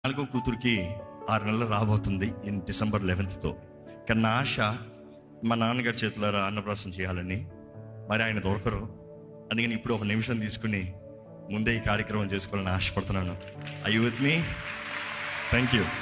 నాలుగో కూతురికి ఆరు నెలలు రాబోతుంది ఇన్ డిసెంబర్ లెవెన్త్తో కానీ నా ఆశ మా నాన్నగారి చేతులారా అన్నప్రాసం చేయాలని మరి ఆయన దొరకరు అందుకని ఇప్పుడు ఒక నిమిషం తీసుకుని ముందే ఈ కార్యక్రమం చేసుకోవాలని ఆశపడుతున్నాను I with me thank you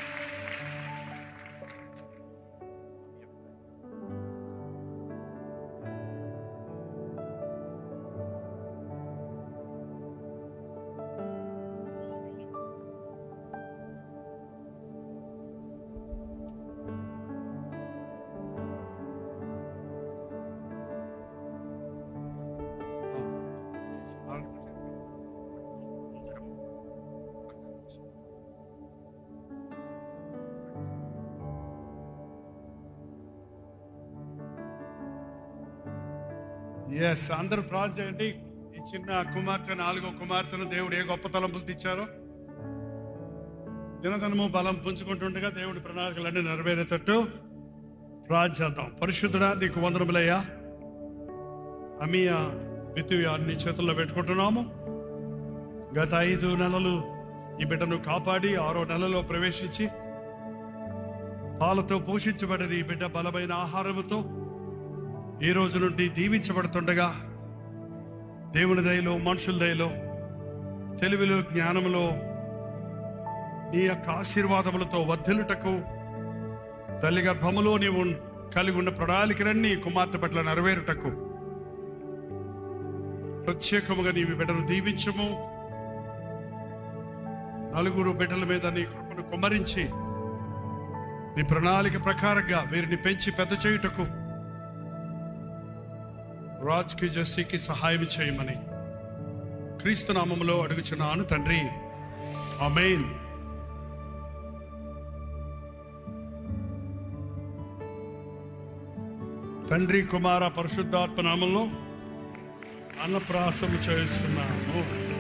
yes అందరూ ప్రార్థన చేయండి ఈ చిన్న కుమార్తె నాలుగో కుమార్తెను దేవుడు ఏ గొప్ప తలంపులు తెచ్చారో దినదినము బలం పుంజుకుంటుండగా దేవుడి ప్రణాళికలన్నీ నెరవేరేటట్టు ప్రార్థన చేద్దాం పరిశుద్ధుడా నీకు వందరములయ్యా అమీయ వితుయ నీ చేతుల్లో పెట్టుకుంటున్నాము గత ఐదు నెలలు ఈ బిడ్డను కాపాడి ఆరో నెలలో ప్రవేశించి పాలతో పోషించబడిన ఈ బిడ్డ బలమైన ఆహారముతో ఈ రోజు నుండి దీవించబడుతుండగా దేవుని దయలో మనుషుల దయలో తెలివిలో జ్ఞానములో నీ యొక్క ఆశీర్వాదములతో వర్ధిల్లుటకు తల్లి గర్భములో నీవు కలిగి ఉన్న ప్రణాళికలన్నీ ఈ కుమార్తె పట్ల నెరవేరుటకు ప్రత్యేకముగా నీవి బిడ్డను దీవించము నలుగురు బిడ్డల మీద నీ కృపను కుమ్మరించి నీ ప్రణాళిక ప్రకారంగా వీరిని పెంచి పెద్ద చేయుటకు రాజ్కి జస్సీకి సహాయం చేయమని క్రీస్తు నామములో అడుగుచున్నాను తండ్రి ఆమేన్ తండ్రి కుమార పరిశుద్ధాత్మ నామంలో అన్నప్రాసము చేస్తున్నాము